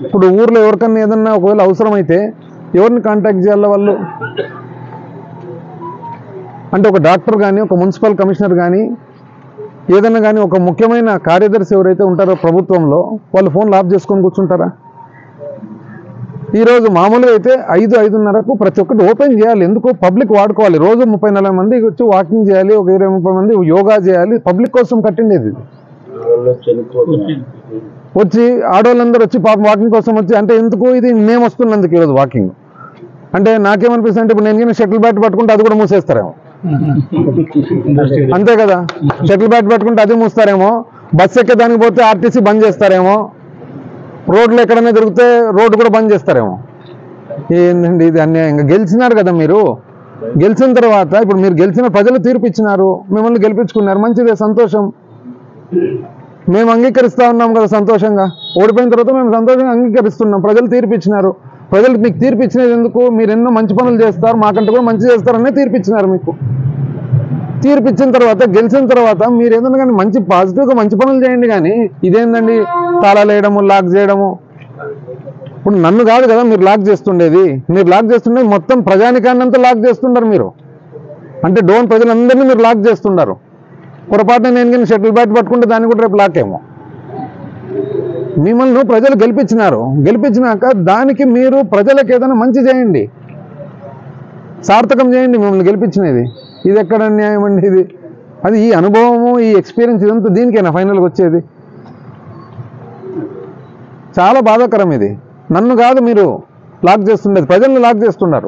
ఇప్పుడు ఊర్లో ఎవరికన్నా ఏదన్నా ఒకవేళ అవసరమైతే ఎవరిని కాంటాక్ట్ చేయాలి వాళ్ళు అంటే ఒక డాక్టర్ కానీ ఒక మున్సిపల్ కమిషనర్ కానీ ఏదైనా కానీ ఒక ముఖ్యమైన కార్యదర్శి ఎవరైతే ఉంటారో ప్రభుత్వంలో వాళ్ళు ఫోన్లు ఆఫ్ చేసుకొని కూర్చుంటారా ఈరోజు మామూలుగా అయితే ఐదు ఐదున్నరకు ప్రతి ఒక్కటి ఓపెన్ చేయాలి ఎందుకు పబ్లిక్ వాడుకోవాలి రోజు ముప్పై నలభై మంది వచ్చి వాకింగ్ చేయాలి ఒక ఇరవై ముప్పై మంది యోగా చేయాలి పబ్లిక్ కోసం కట్టిండేది ఇది వచ్చి ఆడవాళ్ళందరూ వచ్చి పాపం వాకింగ్ కోసం వచ్చి అంటే ఎందుకు ఇది మేము వస్తున్నందుకు ఈరోజు వాకింగ్ అంటే నాకేమనిపిస్తుంది అంటే ఇప్పుడు నేను కింద షటిల్ బ్యాట్ పట్టుకుంటే అది కూడా మూసేస్తారేమో అంతే కదా షటిల్ బ్యాట్ పట్టుకుంటే అది మూస్తారేమో బస్ ఎక్కే దానికి పోతే ఆర్టీసీ బంద్ చేస్తారేమో రోడ్లు ఎక్కడైనా దొరికితే రోడ్డు కూడా బంద్ చేస్తారేమో ఏందండి ఇది అన్యాయంగా గెలిచినారు కదా మీరు గెలిచిన తర్వాత ఇప్పుడు మీరు గెలిచిన ప్రజలు తీర్పు ఇచ్చినారు మిమ్మల్ని గెలిపించుకున్నారు మంచిదే సంతోషం మేము అంగీకరిస్తా ఉన్నాం కదా సంతోషంగా ఓడిపోయిన తర్వాత మేము సంతోషంగా అంగీకరిస్తున్నాం ప్రజలు తీర్పు ఇచ్చినారు ప్రజలు మీకు తీర్పు ఇచ్చినది ఎందుకు మీరు ఎన్నో మంచి పనులు చేస్తారు మాకంటే కూడా మంచి చేస్తారనే తీర్పు ఇచ్చినారు మీకు తీర్పు ఇచ్చిన తర్వాత గెలిచిన తర్వాత మీరు ఏదైనా కానీ మంచి పాజిటివ్గా మంచి పనులు చేయండి కానీ ఇదేందండి తాళాలు వేయడము లాక్ చేయడము ఇప్పుడు నన్ను కాదు కదా మీరు లాక్ చేస్తుండేది మీరు లాక్ చేస్తుండేది మొత్తం ప్రజానికాన్నంతా లాక్ చేస్తుంటారు మీరు అంటే డోన్ ప్రజలందరినీ మీరు లాక్ చేస్తుంటారు పొరపాటున నేను కానీ షటిల్ బ్యాట్ పట్టుకుంటే దాన్ని కూడా రేపు లాక్ ఏమో మిమ్మల్ని ప్రజలు గెలిపించినారు గెలిపించినాక దానికి మీరు ప్రజలకు ఏదైనా మంచి చేయండి సార్థకం చేయండి మిమ్మల్ని గెలిపించినది ఇది ఎక్కడ న్యాయం అండి ఇది అది ఈ అనుభవము ఈ ఎక్స్పీరియన్స్ ఇదంతా దీనికైనా ఫైనల్గా వచ్చేది చాలా బాధాకరం ఇది నన్ను కాదు మీరు లాక్ చేస్తుండేది ప్రజల్ని లాక్ చేస్తున్నారు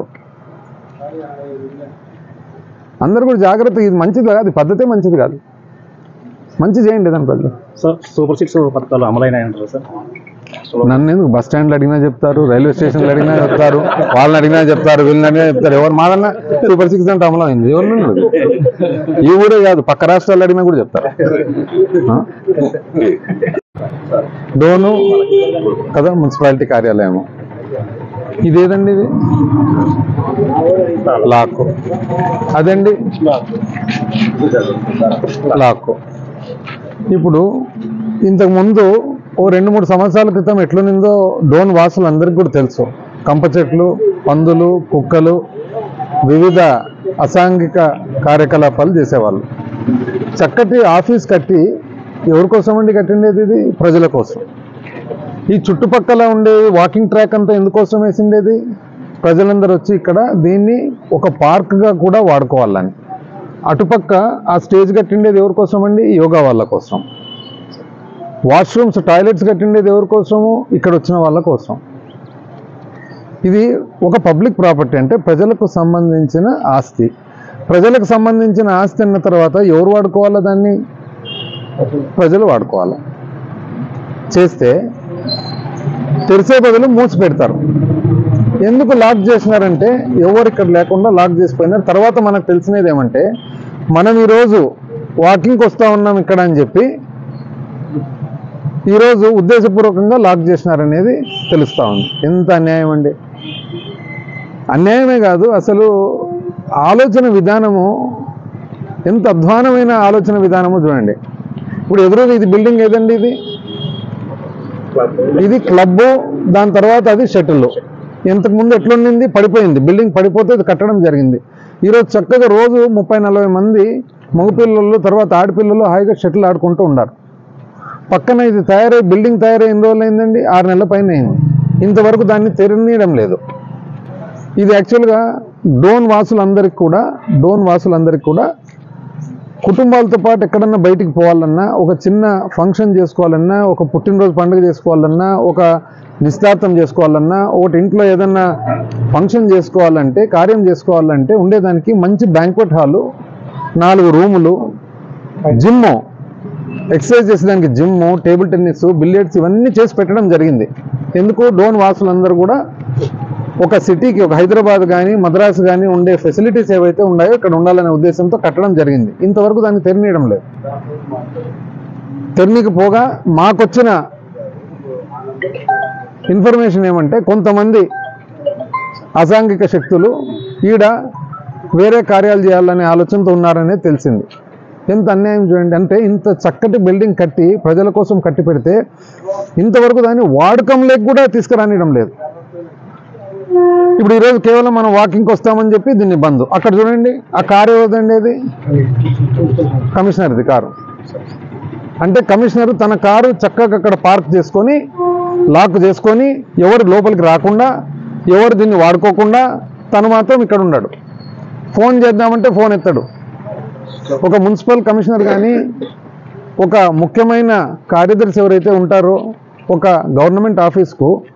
అందరూ కూడా జాగ్రత్త ఇది మంచిది కాదు ఈ పద్ధతే మంచిది కాదు మంచి చేయండి దాని ప్రజలు సార్ సూపర్ సిక్స్ పథకాలు అమలైనాయంటారు సార్ నన్ను ఎందుకు బస్ స్టాండ్లో అడిగినా చెప్తారు రైల్వే స్టేషన్లో అడిగినా చెప్తారు వాళ్ళని అడిగినా చెప్తారు వీళ్ళని అడిగినా చెప్తారు ఎవరు మాదన్నా సూపర్ సిక్స్ అంటే అమలు అయింది ఎవరు నన్ను ఈ ఊరే కాదు పక్క రాష్ట్రాలు అడిగినా కూడా చెప్తారు ఆ? డోను కదా మున్సిపాలిటీ కార్యాలయము ఇదేదండి ఇది లాక్ అదండి లాక్ ఇప్పుడు ఇంతకు ముందు ఓ రెండు మూడు సంవత్సరాల క్రితం ఎట్లునిందో డోన్ వాసులు అందరికీ కూడా తెలుసు కంప చెట్లు పందులు కుక్కలు వివిధ అసాంఘిక కార్యకలాపాలు చేసేవాళ్ళు చక్కటి ఆఫీస్ కట్టి ఎవరి కోసం అండి కట్టిండేది ఇది ప్రజల కోసం ఈ చుట్టుపక్కల ఉండే వాకింగ్ ట్రాక్ అంతా ఎందుకోసం వేసిండేది ప్రజలందరూ వచ్చి ఇక్కడ దీన్ని ఒక పార్క్గా కూడా వాడుకోవాలని అటుపక్క ఆ స్టేజ్ కట్టిండేది ఎవరి కోసం అండి యోగా వాళ్ళ కోసం వాష్రూమ్స్ టాయిలెట్స్ కట్టిండేది ఎవరి కోసము ఇక్కడ వచ్చిన వాళ్ళ కోసం ఇది ఒక పబ్లిక్ ప్రాపర్టీ అంటే ప్రజలకు సంబంధించిన ఆస్తి ప్రజలకు సంబంధించిన ఆస్తి అన్న తర్వాత ఎవరు వాడుకోవాలా దాన్ని ప్రజలు వాడుకోవాలి చేస్తే తెరిసే బదులు మూసి పెడతారు ఎందుకు లాక్ చేసినారంటే ఎవరు ఇక్కడ లేకుండా లాక్ చేసిపోయినారు తర్వాత మనకు తెలిసినది ఏమంటే మనం ఈరోజు వాకింగ్కి వస్తూ ఉన్నాం ఇక్కడ అని చెప్పి ఈరోజు ఉద్దేశపూర్వకంగా లాక్ చేసినారనేది తెలుస్తూ ఉంది ఎంత అన్యాయం అండి అన్యాయమే కాదు అసలు ఆలోచన విధానము ఎంత అధ్వానమైన ఆలోచన విధానము చూడండి ఇప్పుడు ఎదురుగా ఇది బిల్డింగ్ ఏదండి ఇది ఇది క్లబ్ దాని తర్వాత అది షటిల్ ఇంతకు ముందు ఎట్లుండింది పడిపోయింది బిల్డింగ్ పడిపోతే ఇది కట్టడం జరిగింది ఈరోజు చక్కగా రోజు ముప్పై నలభై మంది మగపిల్లలు తర్వాత ఆడపిల్లలు హాయిగా షటిల్ ఆడుకుంటూ ఉన్నారు పక్కన ఇది తయారై బిల్డింగ్ తయారై ఎన్ని రోజులు అయిందండి ఆరు నెలల పైన అయింది ఇంతవరకు దాన్ని తెరనీయడం లేదు ఇది యాక్చువల్గా డోన్ వాసులందరికీ కూడా డోన్ వాసులందరికీ కూడా కుటుంబాలతో పాటు ఎక్కడన్నా బయటికి పోవాలన్నా ఒక చిన్న ఫంక్షన్ చేసుకోవాలన్నా ఒక పుట్టినరోజు పండుగ చేసుకోవాలన్నా ఒక నిశ్చితార్థం చేసుకోవాలన్నా ఒకటి ఇంట్లో ఏదన్నా ఫంక్షన్ చేసుకోవాలంటే కార్యం చేసుకోవాలంటే ఉండేదానికి మంచి బ్యాంక్వెట్ హాలు నాలుగు రూములు జిమ్ ఎక్సర్సైజ్ చేసేదానికి జిమ్ టేబుల్ టెన్నిస్ బిలియర్డ్స్ ఇవన్నీ చేసి పెట్టడం జరిగింది ఎందుకు డోన్ వాసులందరూ కూడా ఒక సిటీకి ఒక హైదరాబాద్ కానీ మద్రాసు కానీ ఉండే ఫెసిలిటీస్ ఏవైతే ఉన్నాయో ఇక్కడ ఉండాలనే ఉద్దేశంతో కట్టడం జరిగింది ఇంతవరకు దాన్ని తెరనీయడం లేదు తెరనీకి పోగా మాకొచ్చిన ఇన్ఫర్మేషన్ ఏమంటే కొంతమంది అసాంఘిక శక్తులు ఈడ వేరే కార్యాలు చేయాలనే ఆలోచనతో ఉన్నారనేది తెలిసింది ఎంత అన్యాయం చూడండి అంటే ఇంత చక్కటి బిల్డింగ్ కట్టి ప్రజల కోసం కట్టి పెడితే ఇంతవరకు దాన్ని వాడకంలోకి కూడా తీసుకురానియడం లేదు ఇప్పుడు ఈరోజు కేవలం మనం వాకింగ్కి వస్తామని చెప్పి దీన్ని బంద్ అక్కడ చూడండి ఆ కారు ఎవరిదండి అది కమిషనర్ది కారు అంటే కమిషనర్ తన కారు చక్కగా అక్కడ పార్క్ చేసుకొని లాక్ చేసుకొని ఎవరు లోపలికి రాకుండా ఎవరు దీన్ని వాడుకోకుండా తను మాత్రం ఇక్కడ ఉన్నాడు ఫోన్ చేద్దామంటే ఫోన్ ఎత్తాడు ఒక మున్సిపల్ కమిషనర్ కానీ ఒక ముఖ్యమైన కార్యదర్శి ఎవరైతే ఉంటారో ఒక గవర్నమెంట్ ఆఫీస్కు